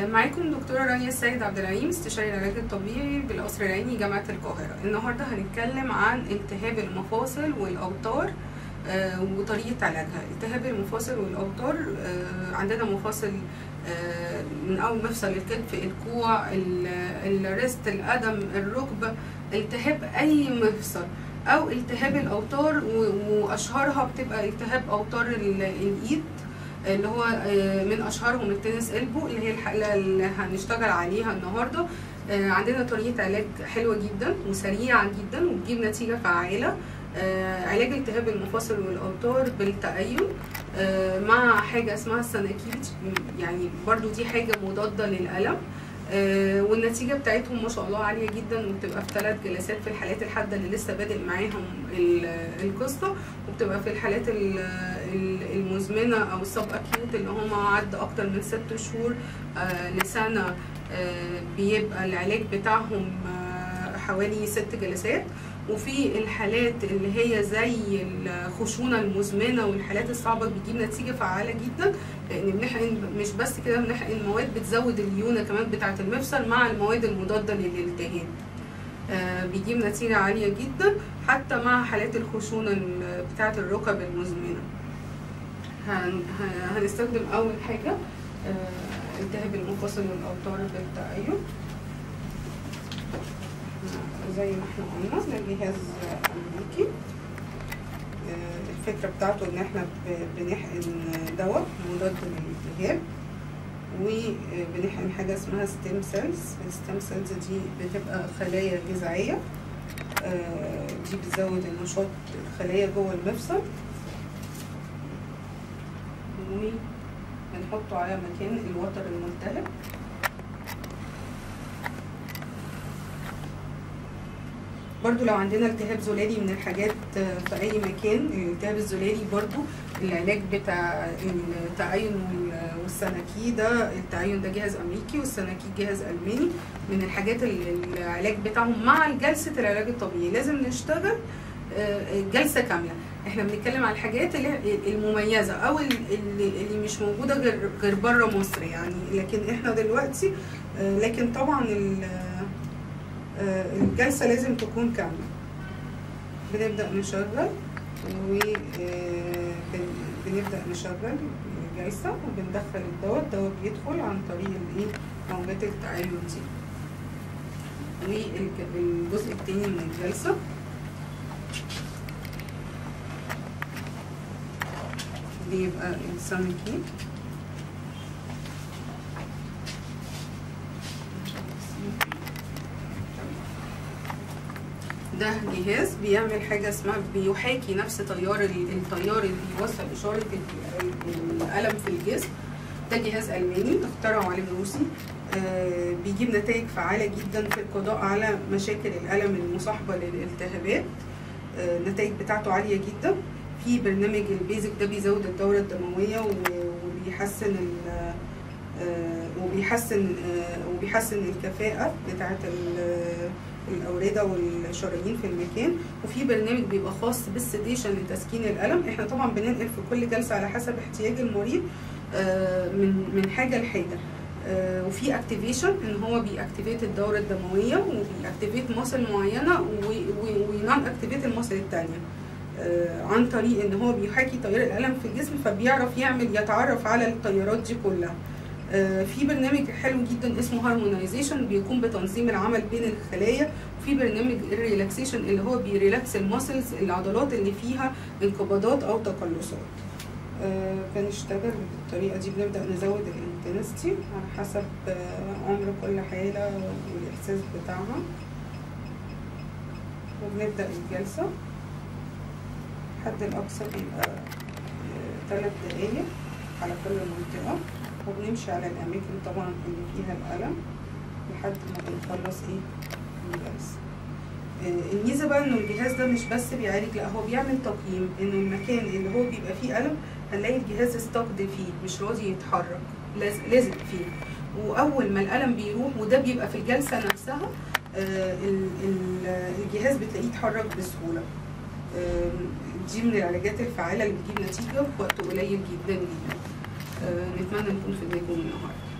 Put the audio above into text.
معاكم دكتورة رانيا السيد عبد العليم استشاري العلاج الطبيعي بالقصر العيني جامعة القاهرة النهاردة هنتكلم عن التهاب المفاصل والأوتار آه، وطريقة علاجها التهاب المفاصل والأوتار آه، عندنا مفاصل آه، من أول مفصل الكتف الكوع ال- الريست القدم الركبة التهاب أي مفصل أو التهاب الأوتار و- وأشهرها بتبقى التهاب أوتار ال- الإيد اللي هو آه، من اشهرهم التنس البو اللي هي الحلقه اللي هنشتغل عليها النهارده آه، عندنا طريقه علاج حلوه جدا وسريعه جدا وبتجيب نتيجه فعاله آه، علاج التهاب المفاصل والاوتار بالتأين آه، مع حاجه اسمها السناكيد يعني برضو دي حاجه مضاده للالم آه، والنتيجه بتاعتهم ما شاء الله عاليه جدا وبتبقى في ثلاث جلسات في الحالات الحاده اللي لسه بادئ معاهم ال- القصه وبتبقى في الحالات ال- ال- المزمنه او السب اكيوت اللي هم عدى اكتر من ست شهور آه، لسنه آه، بيبقى العلاج بتاعهم آه، حوالي ست جلسات وفي الحالات اللي هي زي الخشونه المزمنه والحالات الصعبه بتجيب نتيجه فعاله جدا لان بنحقن مش بس كده بنحقن مواد بتزود الليونه كمان بتاعه المفصل مع المواد المضاده للالتهاب آه، بيجيب نتيجه عاليه جدا حتى مع حالات الخشونه ال- بتاعه الركب المزمنه هن- ه- هنستخدم اول حاجه آه، التهاب المفاصل والاوتار بالتأيد زي ما احنا قلنا ده جهاز امريكي آه، الفكره بتاعته ان احنا ب- بنحقن دواء مضاد للالتهاب وبنحقن حاجه اسمها ستيم سيلز الستيم سيلز دي بتبقى خلايا جذعيه آه، دي بتزود النشاط الخلايا جوه المفصل وبنحطه على مكان الوتر الملتهب برضو لو عندنا التهاب زلالي من الحاجات آه، في اي مكان الالتهاب الزلالي برضو العلاج بتاع التعين وال- والسناكي ده التعين ده جهاز امريكي والسناكي جهاز الماني من الحاجات اللي العلاج بتاعهم مع جلسه العلاج الطبيعي لازم نشتغل آه، جلسه كامله احنا بنتكلم على الحاجات اللي المميزه او ال- اللي, اللي مش موجوده غير غير بره مصر يعني لكن احنا دلوقتي آه، لكن طبعا ال- آه، الجلسه لازم تكون كامله بنبدا نشغل وبنبدا نشغل الجلسه وبندخل الدواء الدواء بيدخل عن طريق الايه موجات التعاين دي والجزء التاني من الجلسه بيبقى السمكي ده جهاز بيعمل حاجة اسمها بيحاكي نفس تيار ال- التيار اللي بيوصل إشارة ال- ال- الألم في الجسم ده جهاز ألماني اخترعه عالم روسي آه، بيجيب نتائج فعالة جدا في القضاء على مشاكل الألم المصاحبة للالتهابات آه، النتائج بتاعته عالية جدا في برنامج البيزك ده بيزود الدورة الدموية و- وبيحسن ال- آه، وبيحسن آه، وبيحسن الكفاءة بتاعة ال- الأوردة والشرايين في المكان وفي برنامج بيبقى خاص بالسيديشن لتسكين الألم احنا طبعا بننقل في كل جلسة على حسب احتياج المريض آه، من من حاجة لحاجة آه، وفي اكتيفيشن ان هو بيأكتيفيت الدورة الدموية وبيأكتيفيت ماسل معينة ونون اكتيفيت الماسل التانية آه، عن طريق ان هو بيحاكي تيار الالم في الجسم فبيعرف يعمل يتعرف على التيارات دي كلها آه، في برنامج حلو جدا اسمه هارمونايزيشن بيقوم بتنظيم العمل بين الخلايا وفي برنامج الريلاكسيشن اللي هو بيريلاكس الماسلز العضلات اللي فيها انقباضات او تقلصات آه، بنشتغل بالطريقه دي بنبدا نزود الانتنستي على حسب آه، عمر كل حاله والاحساس بتاعها وبنبدا الجلسه الحد الأقصى بيبقى ثلاث دقايق على كل منطقة وبنمشي على الأماكن طبعا اللي فيها الألم لحد ما بنخلص إيه الجلسة آه، الميزة بقى إنه الجهاز ده مش بس بيعالج لا هو بيعمل تقييم إنه المكان اللي هو بيبقى فيه ألم هنلاقي الجهاز استقد فيه مش راضي يتحرك لاز- لازق فيه وأول ما الألم بيروح وده بيبقى في الجلسة نفسها آه، ال- ال- الجهاز بتلاقيه يتحرك بسهولة آم، دي من العلاجات الفعالة اللي بتجيب نتيجة في وقت قليل جدا جدا آه، نتمنى نكون في النجوم النهارده